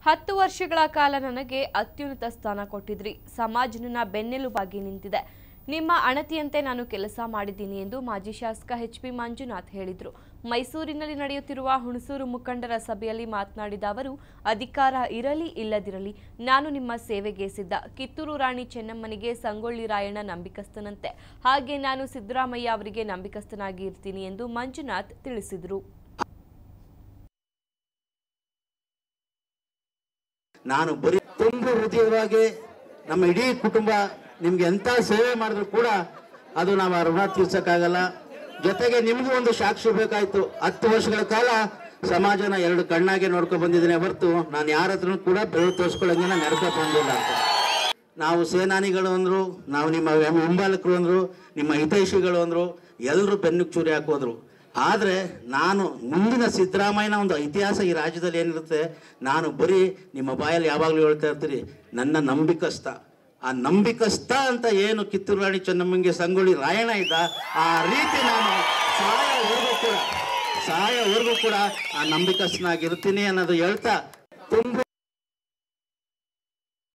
ಹತ್ತು ವರ್ಷಗಳ ಕಾಲ ನನಗೆ ಅತ್ಯುನ್ನತ ಸ್ಥಾನ ಕೊಟ್ಟಿದ್ರಿ ಸಮಾಜ ನನ್ನ ಬೆನ್ನೆಲುಬಾಗಿ ನಿಂತಿದೆ ನಿಮ್ಮ ಅಣತಿಯಂತೆ ನಾನು ಕೆಲಸ ಮಾಡಿದ್ದೀನಿ ಎಂದು ಮಾಜಿ ಶಾಸಕ ಎಚ್ ಪಿ ಮಂಜುನಾಥ್ ಹೇಳಿದರು ಮೈಸೂರಿನಲ್ಲಿ ನಡೆಯುತ್ತಿರುವ ಹುಣಸೂರು ಮುಖಂಡರ ಸಭೆಯಲ್ಲಿ ಮಾತನಾಡಿದ ಅವರು ಅಧಿಕಾರ ಇರಲಿ ಇಲ್ಲದಿರಲಿ ನಾನು ನಿಮ್ಮ ಸೇವೆಗೆ ಸಿದ್ಧ ಕಿತ್ತೂರು ರಾಣಿ ಚೆನ್ನಮ್ಮನಿಗೆ ಸಂಗೊಳ್ಳಿ ರಾಯಣ್ಣ ನಂಬಿಕಸ್ಥನಂತೆ ಹಾಗೆ ನಾನು ಸಿದ್ದರಾಮಯ್ಯ ಅವರಿಗೆ ನಂಬಿಕಸ್ಥನಾಗಿ ಇರ್ತೀನಿ ಎಂದು ಮಂಜುನಾಥ್ ತಿಳಿಸಿದರು ನಾನು ಬರೀ ತುಂಬು ಹೃದಯವಾಗಿ ನಮ್ಮ ಇಡೀ ಕುಟುಂಬ ನಿಮ್ಗೆ ಎಂತ ಸೇವೆ ಮಾಡಿದ್ರು ಕೂಡ ಅದು ನಾವು ಆ ಋಣ ತೀರ್ಸಕ್ಕಾಗಲ್ಲ ಜೊತೆಗೆ ನಿಮ್ಗೂ ಒಂದು ಸಾಕ್ಷಿ ಬೇಕಾಯ್ತು ಹತ್ತು ವರ್ಷಗಳ ಕಾಲ ಸಮಾಜನ ಎರಡು ಕಣ್ಣಾಗೆ ನೋಡ್ಕೊಂಡ್ ಬಂದಿದ್ದೀನಿ ಹೊರತು ನಾನು ಯಾರ ಹತ್ರನೂ ಕೂಡ ಬೆರಳು ತೋರಿಸ್ಕೊಳ್ಳಂಗಿನ ನಡ್ಕೊ ಬಂದಿಲ್ಲ ಅಂತ ನಾವು ಸೇನಾನಿಗಳು ಅಂದ್ರು ನಾವು ನಿಮ್ಮ ಹಿಂಬಾಲಕರು ಅಂದ್ರು ನಿಮ್ಮ ಹಿತೈಷಿಗಳು ಅಂದ್ರು ಎಲ್ಲರೂ ಬೆನ್ನಿಗೆ ಚೂರಿ ಹಾಕೋದ್ರು ಆದರೆ ನಾನು ಮುಂದಿನ ಸಿದ್ದರಾಮಯ್ಯನ ಒಂದು ಇತಿಹಾಸ ಈ ರಾಜ್ಯದಲ್ಲಿ ಏನಿರುತ್ತೆ ನಾನು ಬರೀ ನಿಮ್ಮ ಬಾಯಲ್ಲಿ ಯಾವಾಗಲೂ ಹೇಳ್ತಾ ಇರ್ತೀರಿ ನನ್ನ ನಂಬಿಕಸ್ಥ ಆ ನಂಬಿಕಸ್ಥ ಅಂತ ಏನು ಕಿತ್ತೂರು ರಾಣಿ ಚೆನ್ನಮ್ಮಂಗೆ ಸಂಗೊಳ್ಳಿ ರಾಯಣ್ಣ ಇದ್ದ ಆ ರೀತಿ ನಾನು ಸಾಯೋವರೆಗೂ ಕೂಡ ಸಾಯೋವರೆಗೂ ಕೂಡ ಆ ನಂಬಿಕಸ್ಥನಾಗಿರ್ತೀನಿ ಅನ್ನೋದು ಹೇಳ್ತಾ ತುಂಬ